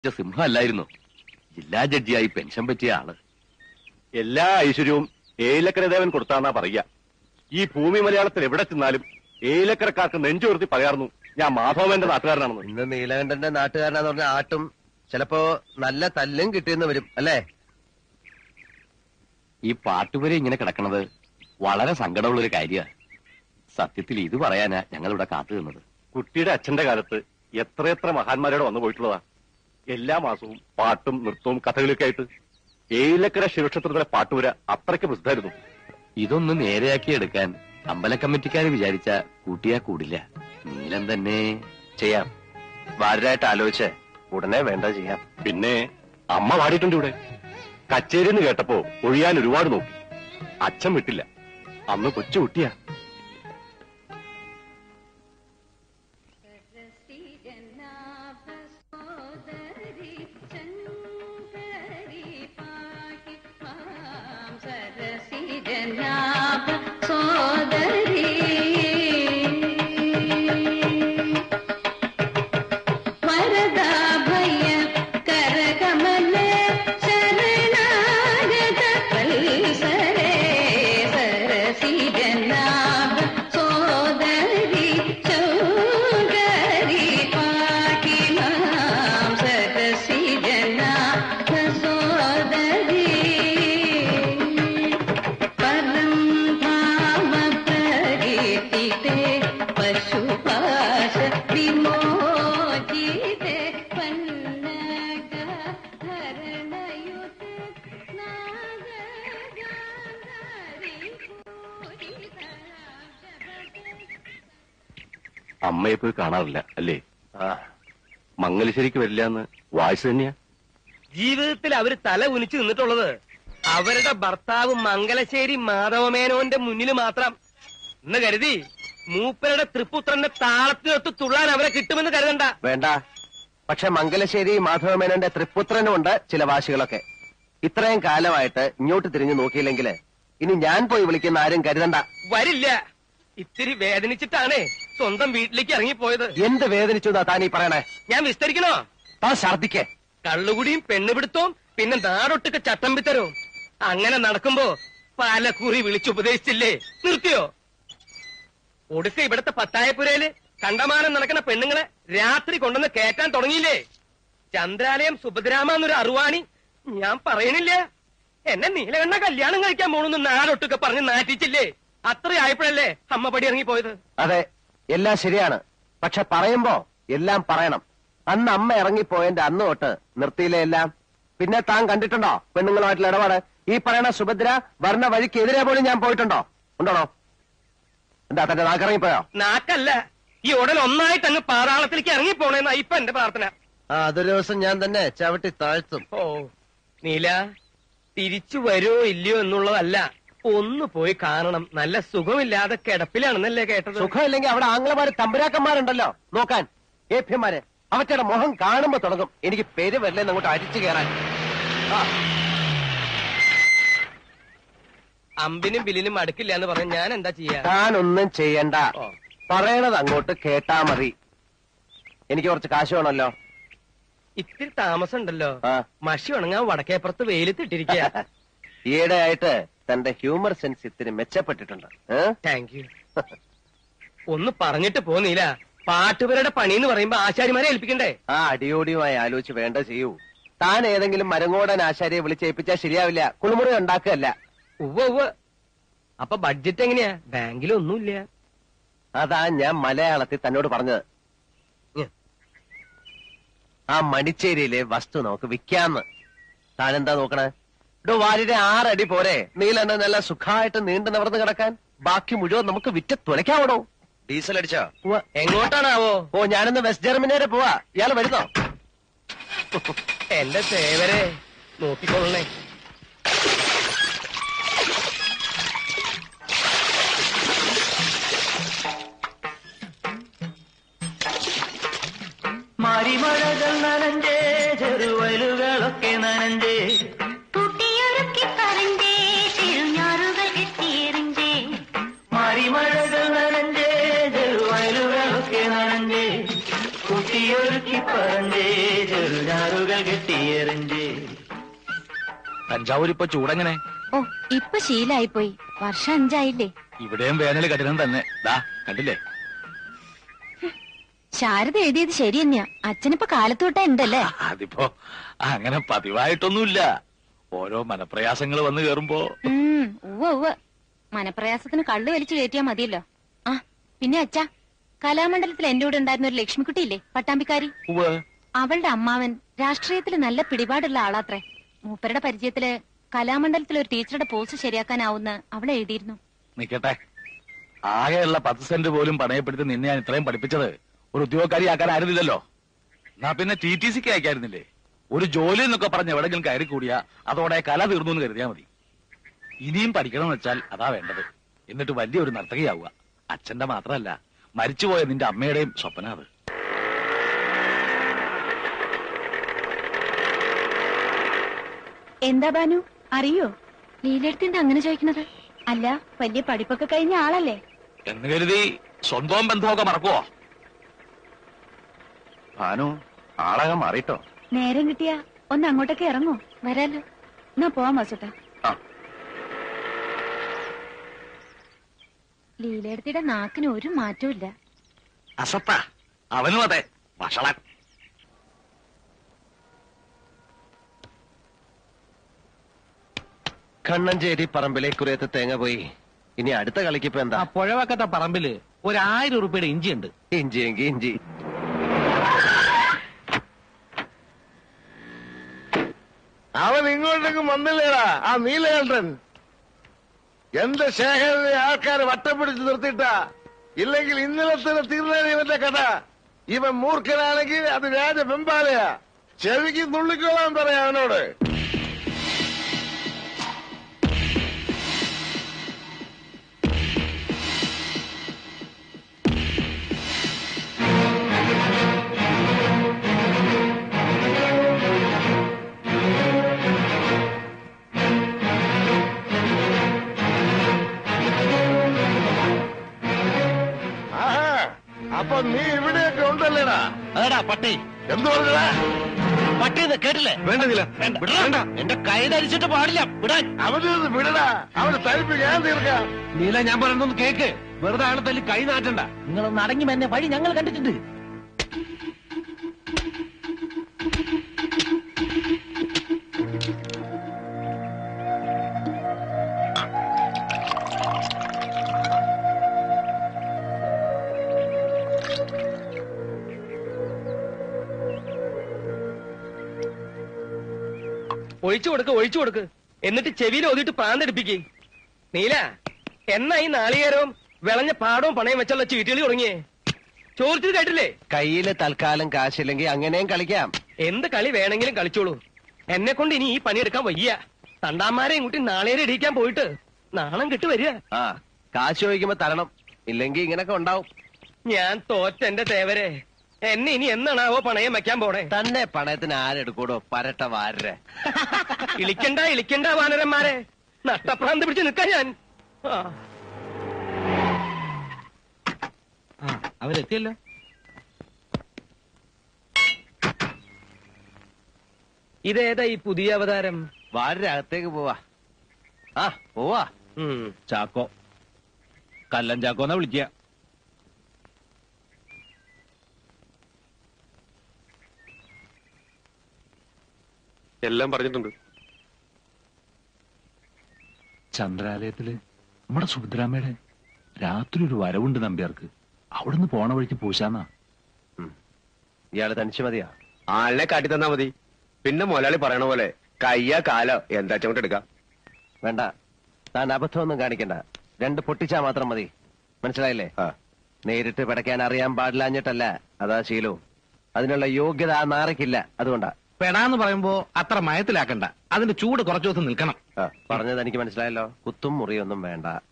സിംഹം അല്ലായിരുന്നു ജില്ലാ ജഡ്ജിയായി പെൻഷൻ പറ്റിയ ആള് എല്ലാ ഐശ്വര്യവും ഏലക്കരദേവൻ കൊടുത്താന്നാ പറയുക ഈ ഭൂമി മലയാളത്തിൽ എവിടെ ചെന്നാലും ഏലക്കരക്കാർക്ക് നെഞ്ചുവർത്തി പറയാറുന്നു ഞാൻ മാധവന്റെ നാട്ടുകാരനാണെന്ന് ഇന്ന് നീലകണ്ഠന്റെ നാട്ടുകാരനാന്ന് പറഞ്ഞ ആട്ടും ചിലപ്പോ നല്ല തല്ലും കിട്ടിയെന്ന് വരും അല്ലേ ഈ പാട്ടുപുര ഇങ്ങനെ കിടക്കണത് വളരെ സങ്കടമുള്ള ഒരു കാര്യമാണ് സത്യത്തിൽ ഇത് പറയാനാ ഞങ്ങളിവിടെ കാത്തു നിന്നത് കുട്ടിയുടെ അച്ഛന്റെ കാലത്ത് എത്രയെത്ര മഹാന്മാരോട് വന്നു പോയിട്ടുള്ളതാ എല്ലാ മാസവും പാട്ടും നൃത്തവും കഥകളിയൊക്കെ ആയിട്ട് ഏലക്കര ശിവക്ഷേത്രത്തിലെ പാട്ടുപുര അത്രയ്ക്ക് പ്രസിദ്ധമായിരുന്നു ഇതൊന്ന് നേരെയാക്കി എടുക്കാൻ അമ്പല കമ്മിറ്റിക്കാര് വിചാരിച്ച കൂട്ടിയാ കൂടില്ല നീലം തന്നെ ചെയ്യാം വാരായിട്ട് ആലോചിച്ച് ഉടനെ വേണ്ട ചെയ്യാം പിന്നെ അമ്മ പാടിയിട്ടുണ്ട് ഇവിടെ കച്ചേരി എന്ന് കേട്ടപ്പോ ഒഴിയാൻ ഒരുപാട് നോക്കി അച്ഛൻ വിട്ടില്ല അന്ന് കൊച്ചു കുട്ടിയാ सरसी जनाभ सोदरी शङ्करी पाहि मां सरसी जनाभ सोदरी वरदा भय करकमल शरणागत वल्सरे सरसी जनाभ सोदरी चौदरी पाहि मां सरसी जनाभ सोदरी परं धाम प्ररीतिते पशुपाश विमोचिते पन्नग हरणयुते नागगान्धारी അമ്മയെ പോയി കാണാറില്ല അല്ലേ ആ മംഗലശ്ശേരിക്ക് വരില്ല എന്ന് വായിച്ചു തന്നെയാ ജീവിതത്തിൽ അവര് തല ഉനിച്ചു നിന്നിട്ടുള്ളത് അവരുടെ ഭർത്താവ് മംഗലശ്ശേരി മാധവമേനോന്റെ മുന്നിൽ മാത്രം എന്ന് കരുതി മൂപ്പരുടെ തൃപ്പുത്രന്റെ താളത്തിനൊത്ത് തുള്ളാൻ അവരെ കിട്ടുമെന്ന് കരുതണ്ട വേണ്ട പക്ഷെ മംഗലശ്ശേരി മാധവമേനന്റെ തൃപ്പുത്രനുമുണ്ട് ചില വാശികളൊക്കെ ഇത്രയും കാലമായിട്ട് ഇങ്ങോട്ട് തിരിഞ്ഞു നോക്കിയില്ലെങ്കിൽ ഇനി ഞാൻ പോയി വിളിക്കുന്ന ആരും കരുതണ്ട വരില്ല ഇത്തിരി വേദനിച്ചിട്ടാണ് സ്വന്തം വീട്ടിലേക്ക് ഇറങ്ങിപ്പോയത് എന്ത് വേദനിച്ചു എന്നാ താനീ പറയണേ ഞാൻ വിസ്തരിക്കണോ താൻ ഛർദിക്കേ കള്ളുകുടിയും പെണ്ണുപിടുത്തവും പിന്നെ നാടൊട്ടുക്ക് ചട്ടമ്പിത്തരവും അങ്ങനെ നടക്കുമ്പോ പാലക്കൂറി വിളിച്ചുപദേശിച്ചില്ലേ നിർത്തിയോ ഒടുക്ക ഇവിടത്തെ പത്തായപ്പുരയില് കണ്ടമാനം നടക്കുന്ന പെണ്ണുങ്ങളെ രാത്രി കൊണ്ടുവന്ന് കേറ്റാൻ തുടങ്ങിയില്ലേ ചന്ദ്രാലയം സുഭദ്രാമ എന്നൊരു അറിവാണി ഞാൻ പറയണില്ല എന്നെ നീലകണ്ണ കല്യാണം കഴിക്കാൻ പോണെന്ന് നാടൊട്ടുക്കെ പറഞ്ഞ് നാറ്റിച്ചില്ലേ അത്രയായപ്പോഴല്ലേ അമ്മ പടി ഇറങ്ങിപ്പോയത് അതെ എല്ലാം ശരിയാണ് പക്ഷെ പറയുമ്പോ എല്ലാം പറയണം അന്ന് അമ്മ ഇറങ്ങിപ്പോയതിന്റെ അന്ന് തൊട്ട് നിർത്തിയില്ലേ എല്ലാം പിന്നെ താൻ കണ്ടിട്ടുണ്ടോ പെണ്ണുങ്ങളുമായിട്ടുള്ള ഇടപാട് ഈ പറയണ സുഭദ്ര വർണ്ണ വഴിക്ക് എതിരെ പോലും ഞാൻ പോയിട്ടുണ്ടോ ഉണ്ടോണോ എന്താ തന്റെ നാക്കിറങ്ങിപ്പോയോ നാക്കല്ല ഈ ഉടൻ ഒന്നായിട്ട് അങ്ങ് പാതാളത്തിലേക്ക് ഇറങ്ങിപ്പോണേന്നാ ഇപ്പൊ എന്റെ പ്രാർത്ഥന ആ അതൊരു ദിവസം ഞാൻ തന്നെ ചവിട്ടി താഴ്ത്തും ഓ നീല തിരിച്ചു വരുമോ ഇല്ലയോ എന്നുള്ളതല്ല ഒന്ന് പോയി കാണണം നല്ല സുഖമില്ലാതെ കിടപ്പിലാണെന്നല്ലേ കേട്ടത് സുഖമില്ലെങ്കിൽ അവിടെ ആംഗ്ലമാര് തമ്പുരാക്കന്മാരുണ്ടല്ലോ നോക്കാൻ ഏഭ്യന്മാര് അവറ്റയുടെ മുഖം കാണുമ്പോ തുടങ്ങും എനിക്ക് പേര് വരില്ലെന്ന് അങ്ങോട്ട് അരിച്ചു കയറാൻ ആ, അമ്പിനും ബിലിനും അടുക്കില്ല എന്ന് പറഞ്ഞ ഞാൻ എന്താ ചെയ്യാ താനൊന്നും ചെയ്യണ്ട ഓ. പറയണത് അങ്ങോട്ട് കേട്ടാ മതി എനിക്ക് കുറച്ച് കാശ് വേണമല്ലോ ഇത്തിരി താമസം ഉണ്ടല്ലോ ആ. മഷി ഉണങ്ങാൻ വടക്കേപ്പുറത്ത് വെയിലത്തിട്ടിരിക്കുക ഈയിടെ ആയിട്ട് തന്റെ ഹ്യൂമർ സെൻസ് ഇത്തിരി മെച്ചപ്പെട്ടിട്ടുണ്ട് ഏ? താങ്ക് യു ഒന്ന് പറഞ്ഞിട്ട് പോന്നീല പാട്ടുപേരുടെ പണി എന്ന് പറയുമ്പോ ആശാരിമാരെ ഏൽപ്പിക്കണ്ടേ ആ അടിയോടിയുമായി ആലോചിച്ച് വേണ്ട ചെയ്യൂ താൻ ഏതെങ്കിലും മരങ്ങോടൻ ആശാരിയെ വിളിച്ചേൽപ്പിച്ചാൽ ശരിയാവില്ല കുളിമുറി ഉണ്ടാക്കുകയല്ല ഉവ്വ ഉവ്വ അപ്പൊ ബഡ്ജറ്റ് എങ്ങനെയാ ബാങ്കിലൊന്നുമില്ല അതാ ഞാൻ മലയാളത്തിൽ തന്നോട് പറഞ്ഞത് ഉം. ആ മണിച്ചേരിയിലെ വസ്തു നമുക്ക് വിൽക്കാന്ന് താനെന്താ നോക്കണേ ഇടോ വാലിന്റെ ആറടി പോരെ നീലെന്നെ നല്ല സുഖമായിട്ട് നീണ്ടു നിവർന്ന് കിടക്കാൻ ബാക്കി മുഴുവൻ നമുക്ക് വിറ്റ് തുലയ്ക്കാവണോ ഡീസൽ അടിച്ചോ എങ്ങോട്ടാണാവോ ഓ ഞാനിന്ന് വെസ്റ്റ് ജർമ്മനി വരെ പോവാ ഇയാൾ വരുന്നോ എന്റെ സേവരെ നോക്കിക്കൊള്ളണേ മരിമഴകൾ നനഞ്ചേ ചെറുവയലുകളൊക്കെ നനഞ്ചേ കുട്ടിയൊരുക്കി പറഞ്ഞേ തിരുഞ്ഞാറുകൾ എത്തിയെറിഞ്ചേ മരിമഴകൾ നനഞ്ചേ ചെറുവയലുകളൊക്കെ നനഞ്ചേ കുട്ടിയൊരുക്കി പറഞ്ഞേ ചെറുഞാറുകൾ കെട്ടിയെറിഞ്ചേ തഞ്ചാവൂർ ഇപ്പൊ ചൂടെങ്ങനെ ഓ ഇപ്പൊ ശീലായിപ്പോയി വർഷം അഞ്ചായില്ലേ ഇവിടെയും വേനൽ കഠിനം തന്നെ ദാ കണ്ടില്ലേ ശാരദ എഴുതിയത് ശരി തന്നെയാ അച്ഛനിപ്പോ കാലത്ത് തൊട്ടേ ഉണ്ടല്ലേ അതിപ്പോ അങ്ങനെ പതിവായിട്ടൊന്നുമില്ല ഓരോ മനപ്രയാസങ്ങൾ വന്നു കേറുമ്പോ ഉം ഉവ്വ ഉവ്വ മനപ്രയാസത്തിന് കള്ളു വലിച്ചു കയറ്റിയാ മതിയല്ലോ ആ പിന്നെ അച്ഛാ കലാമണ്ഡലത്തിൽ എന്റെ കൂടെ ഉണ്ടായിരുന്ന ഒരു ലക്ഷ്മിക്കുട്ടിയില്ലേ പട്ടാമ്പിക്കാരി ഉവ്വ് അവളുടെ അമ്മാവൻ രാഷ്ട്രീയത്തിൽ നല്ല പിടിപാടുള്ള ആളാത്രേ മൂപ്പരുടെ പരിചയത്തില് കലാമണ്ഡലത്തിൽ ഒരു ടീച്ചറുടെ പോസ്റ്റ് ശരിയാക്കാനാവുന്ന അവൾ എഴുതിയിരുന്നു നിക്കട്ടെ ആകെയുള്ള പത്ത് സെന്റ് പോലും പണയപ്പെടുത്തി നിന്നെ ഞാൻ ഇത്രയും പഠിപ്പിച്ചത് ഒരു ഉദ്യോഗക്കാരി ആക്കാനായിരുന്നില്ലല്ലോ എന്നാ പിന്നെ ടി ടി സിക്ക് അയക്കായിരുന്നില്ലേ ഒരു ജോലി എന്നൊക്കെ പറഞ്ഞ് എവിടെങ്കിലും കയറി കൂടിയാ അതോടെ കല തീർന്നു എന്ന് കരുതിയാ മതി ഇനിയും പഠിക്കണമെന്ന് വെച്ചാൽ അതാ വേണ്ടത് എന്നിട്ട് വലിയൊരു നർത്തകിയാവുക അച്ഛന്റെ മാത്രമല്ല മരിച്ചുപോയ നിന്റെ അമ്മയുടെയും സ്വപ്ന അത് എന്താ ബാനു അറിയോ ലീലെടുത്തിന്റെ അങ്ങനെ ചോദിക്കണത് അല്ല വലിയ പഠിപ്പൊക്കെ കഴിഞ്ഞ ആളല്ലേ എന്ന് കരുതി സ്വന്തവും ബന്ധമൊക്കെ മറക്കുവോ ഭാനു ആളകം മാറിട്ടോ നേരം കിട്ടിയാ ഒന്ന് അങ്ങോട്ടൊക്കെ ഇറങ്ങോ വരാലോ എന്നാ പോവാം വസുട്ട ആ. ലീലയെടുത്തിയുടെ നാക്കിന് ഒരു മാറ്റവും ഇല്ല അസത്ത അവനും അതെ വഷളൻ കണ്ണഞ്ചേരി പറമ്പിലെ കുറേത്തെ തേങ്ങ പോയി ഇനി അടുത്ത കളിക്കിപ്പോ എന്താ ആ പുഴവക്കത്തെ പറമ്പില് ഒരു ആയിരം ഉറുപ്പിയുടെ ഇഞ്ചി ഉണ്ട് ഇഞ്ചി എങ്കി ഇഞ്ചി അവൻ ഇങ്ങോട്ടേക്ക് വന്നില്ലേടാ ആ നീലകണ്ഠൻ എന്റെ ശേഖരനെ ആൾക്കാർ വട്ടം പിടിച്ച് നിർത്തിയിട്ടാ ഇല്ലെങ്കിൽ ഇന്നലെ തന്നെ തീർന്നേനെ ഇവന്റെ കഥ ഇവൻ മൂർഖനാണെങ്കിൽ അത് വ്യാജ വെമ്പാലയാ ചെവിക്ക് നുള്ളിക്കോളാൻ പറയാം അവനോട് ആഹാ അപ്പൊ നീ ഇവിടെയൊക്കെ ഉണ്ടല്ലേടാ അതെടാ പട്ടി എന്തു പറഞ്ഞടാ പട്ടി കേട്ടില്ലേ വേണ്ടതില്ല വേണ്ട എന്റെ കൈ ധരിച്ചിട്ട് പാടില്ല വിടാൻ അവന് വിടടാ അവന് തരിപ്പ് ഞാൻ തീർക്കാം നീല ഞാൻ പറയുന്നൊന്ന് കേക്ക് വെറുതെ ആളെ തല്ലി കൈ നാട്ടണ്ട നിങ്ങളൊന്ന് അടങ്ങി എന്നെ വഴി ഞങ്ങൾ കണ്ടിട്ടുണ്ട് ഒഴിച്ചു കൊടുക്ക് ഒഴിച്ചു കൊടുക്ക് എന്നിട്ട് ചെവിയിൽ ഓതിട്ട് പ്രാന്തടിപ്പിക്ക് നീല എന്നാ ഈ നാളികേരവും വിളഞ്ഞ പാടവും പണയം വെച്ചുള്ള ചീട്ടുകളി തുടങ്ങിയേ ചോദിച്ചത് കേട്ടില്ലേ കയ്യില് തൽക്കാലം കാശില്ലെങ്കിൽ അങ്ങനെയും കളിക്കാം എന്ത് കളി വേണമെങ്കിലും കളിച്ചോളൂ എന്നെ കൊണ്ട് ഇനി ഈ പണിയെടുക്കാൻ വയ്യ തണ്ടാമാരെയും കൂട്ടി നാളേരെ ഇടിക്കാൻ പോയിട്ട് നാണം കിട്ടു വരിക ആ കാശ് ചോദിക്കുമ്പോ തരണം ഇല്ലെങ്കിൽ ഇങ്ങനൊക്കെ ഉണ്ടാവും ഞാൻ തോറ്റെന്റെ തേവരെ എന്നെ ഇനി എന്നാണാവോ പണയം വെക്കാൻ പോണേ തന്നെ പണയത്തിന് ആരെടുക്കൂടോ പരട്ട വാരരെ ഇളിക്കണ്ട ഇളിക്കണ്ട വാനരന്മാരെ നഷ്ടപ്രാന്ത് പിടിച്ച് നിൽക്കാൻ ഞാൻ ആ, അവരെത്തിയല്ലോ ഇതേതാ ഈ പുതിയ അവതാരം വാരരെ അകത്തേക്ക് പോവാ ആ പോവാ ഉം. ചാക്കോ കല്ലൻ ചാക്കോ എന്നാ വിളിക്കുക എല്ലാം പറഞ്ഞിട്ടുണ്ട് ചന്ദ്രാലയത്തില് നമ്മുടെ സുഭദ്രാമ്മയുടെ രാത്രി ഒരു വരവുണ്ട് നമ്പ്യാർക്ക് അവിടുന്ന് പോണ വഴിക്ക് പൂശാന്നാ ഇയാള് തനിച്ച് മതിയാ ആളിനെ കാട്ടി തന്നാ മതി പിന്നെ മുതലാളി പറയണ പോലെ കയ്യ കാലോ എന്താ ചവിട്ട് എടുക്കാം വേണ്ട താൻ അബദ്ധമൊന്നും കാണിക്കണ്ട രണ്ട് പൊട്ടിച്ചാ മാത്രം മതി മനസ്സിലായില്ലേ നേരിട്ട് പിടയ്ക്കാൻ അറിയാൻ പാടില്ലാഞ്ഞിട്ടല്ല അതാ ശീലവും അതിനുള്ള യോഗ്യത ആ നാറയ്ക്കില്ല അതുകൊണ്ടാ പെടാന്ന് പറയുമ്പോ അത്ര മയത്തിലാക്കണ്ട അതിന്റെ ചൂട് കുറച്ചു ദിവസം നിൽക്കണം ആ, പറഞ്ഞത് എനിക്ക് മനസ്സിലായല്ലോ കുത്തും മുറിയൊന്നും വേണ്ട